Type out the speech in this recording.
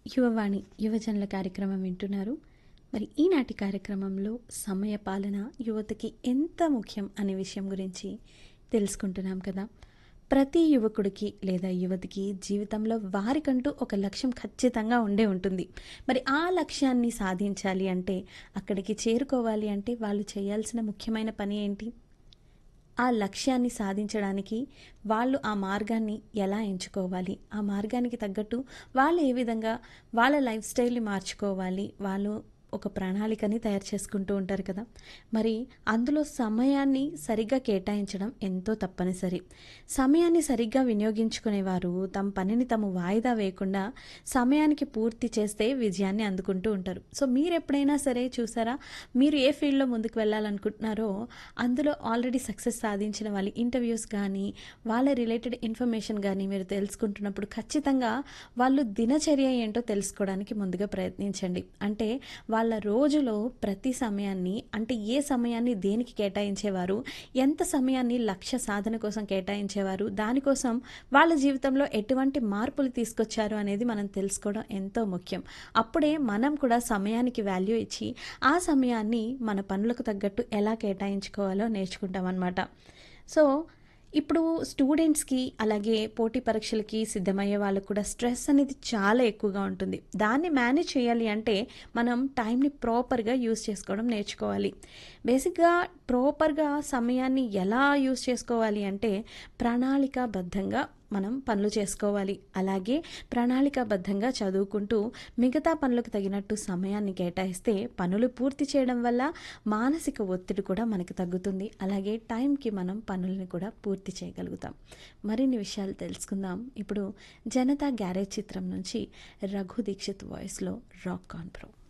యువవాణి యువజనుల కార్యక్రమం వింటున్నారు మరి ఈనాటి కార్యక్రమంలో సమయ పాలన యువతకి ఎంత ముఖ్యం అనే విషయం గురించి తెలుసుకుంటున్నాం కదా ప్రతి యువకుడికి లేదా యువతికి జీవితంలో వారికంటూ ఒక లక్ష్యం ఖచ్చితంగా ఉండే ఉంటుంది మరి ఆ లక్ష్యాన్ని సాధించాలి అంటే అక్కడికి చేరుకోవాలి అంటే వాళ్ళు చేయాల్సిన ముఖ్యమైన పని ఏంటి ఆ లక్ష్యాన్ని సాధించడానికి వాళ్ళు ఆ మార్గాన్ని ఎలా ఎంచుకోవాలి ఆ మార్గానికి తగ్గట్టు వాళ్ళు ఏ విధంగా వాళ్ళ లైఫ్ స్టైల్ని మార్చుకోవాలి వాళ్ళు ఒక ప్రణాళికని తయారు చేసుకుంటూ ఉంటారు కదా మరి అందులో సమయాన్ని సరిగ్గా కేటాయించడం ఎంతో తప్పనిసరి సమయాన్ని సరిగ్గా వినియోగించుకునేవారు తమ పనిని తాము వాయిదా వేయకుండా సమయానికి పూర్తి చేస్తే విజయాన్ని అందుకుంటూ ఉంటారు సో మీరు ఎప్పుడైనా సరే చూసారా మీరు ఏ ఫీల్డ్లో ముందుకు వెళ్ళాలనుకుంటున్నారో అందులో ఆల్రెడీ సక్సెస్ సాధించిన వాళ్ళ ఇంటర్వ్యూస్ కానీ వాళ్ళ రిలేటెడ్ ఇన్ఫర్మేషన్ కానీ మీరు తెలుసుకుంటున్నప్పుడు ఖచ్చితంగా వాళ్ళు దినచర్య ఏంటో తెలుసుకోవడానికి ముందుగా ప్రయత్నించండి అంటే వాళ్ళ రోజులో ప్రతి సమయాన్ని అంటే ఏ సమయాన్ని దేనికి కేటాయించేవారు ఎంత సమయాన్ని లక్ష్య సాధన కోసం కేటాయించేవారు దానికోసం వాళ్ళ జీవితంలో ఎటువంటి మార్పులు తీసుకొచ్చారు అనేది మనం తెలుసుకోవడం ఎంతో ముఖ్యం అప్పుడే మనం కూడా సమయానికి వాల్యూ ఇచ్చి ఆ సమయాన్ని మన పనులకు తగ్గట్టు ఎలా కేటాయించుకోవాలో నేర్చుకుంటాం అన్నమాట సో ఇప్పుడు స్టూడెంట్స్కి అలాగే పోటీ పరీక్షలకి సిద్ధమయ్యే వాళ్ళకు కూడా స్ట్రెస్ అనేది చాలా ఎక్కువగా ఉంటుంది దాన్ని మేనేజ్ చేయాలి అంటే మనం టైంని ప్రాపర్గా యూస్ చేసుకోవడం నేర్చుకోవాలి బేసిక్గా ప్రాపర్గా సమయాన్ని ఎలా యూస్ చేసుకోవాలి అంటే ప్రణాళికాబద్ధంగా మనం పనులు చేసుకోవాలి అలాగే ప్రణాళికాబద్ధంగా చదువుకుంటూ మిగతా పనులకు తగినట్టు సమయాన్ని కేటాయిస్తే పనులు పూర్తి చేయడం వల్ల మానసిక ఒత్తిడి కూడా మనకి తగ్గుతుంది అలాగే టైంకి మనం పనుల్ని కూడా పూర్తి చేయగలుగుతాం మరిన్ని విషయాలు తెలుసుకుందాం ఇప్పుడు జనతా గ్యారేజ్ చిత్రం నుంచి రఘు దీక్షిత్ వాయిస్లో రాక్ కాన్ ప్రో